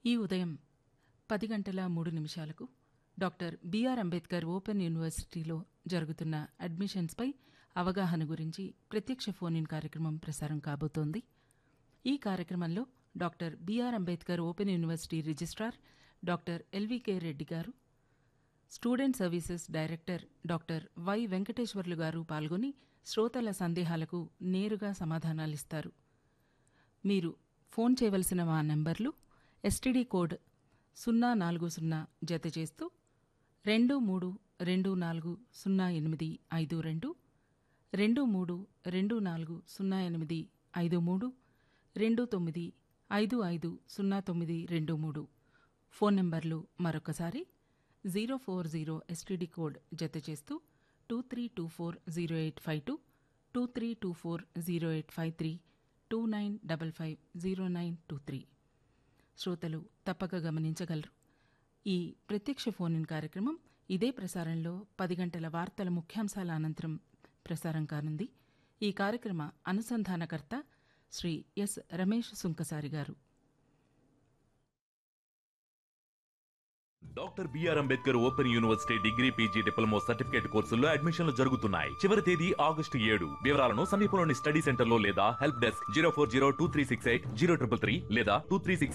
ఈ ఉదయం పది గంటల మూడు నిమిషాలకు డాక్టర్ బిఆర్ అంబేద్కర్ ఓపెన్ యూనివర్సిటీలో జరుగుతున్న అడ్మిషన్స్పై అవగాహన గురించి ప్రత్యక్ష ఫోన్ ఇన్ కార్యక్రమం ప్రసారం కాబోతోంది ఈ కార్యక్రమంలో doctor B R Ambedkar Open University registrar doctor L V K Reddy గారు student services director doctor Y Venkateswarlu గారు పాల్గొని శ్రోతల సందేహాలకు నేరుగా సమాధానాలిస్తారు మీరు ఫోన్ చేయవలసిన మా నంబర్లు ఎస్టీడీ కోడ్ సున్నా నాలుగు సున్నా జత చేస్తూ రెండు మూడు రెండు నాలుగు సున్నా ఎనిమిది ఐదు రెండు రెండు మూడు రెండు నాలుగు సున్నా ఎనిమిది ఐదు మూడు రెండు తొమ్మిది ఐదు ఐదు సున్నా తొమ్మిది రెండు మూడు ఫోన్ నంబర్లు మరొకసారి zero four zero STD code జత చేస్తూ two three two four zero eight five two two three two four zero eight five three two nine double five zero nine two three శ్రోతలు తప్పక గమనించగలరు ఈ ప్రత్యక్ష ఫోన్ ఇన్ కార్యక్రమం ఇదే ప్రసారంలో పది గంటల వార్తల ముఖ్యాంశాల అనంతరం ప్రసారం కానుంది ఈ కార్యక్రమ అనుసంధానకర్త శ్రీ ఎస్ రమేష్ సుంకసారి గారు doctor B R Ambedkar Open University degree PG diploma certificate కోర్సుల్లో అడ్మిషన్లు జరుగుతున్నాయి చివరి తేదీ ఆగస్టు ఏడు వివరాలను సమీపంలోని స్టడీ సెంటర్ లో లేదా help desk zero four zero two three six eight zero triple three లేదా టూ త్రీ సిక్స్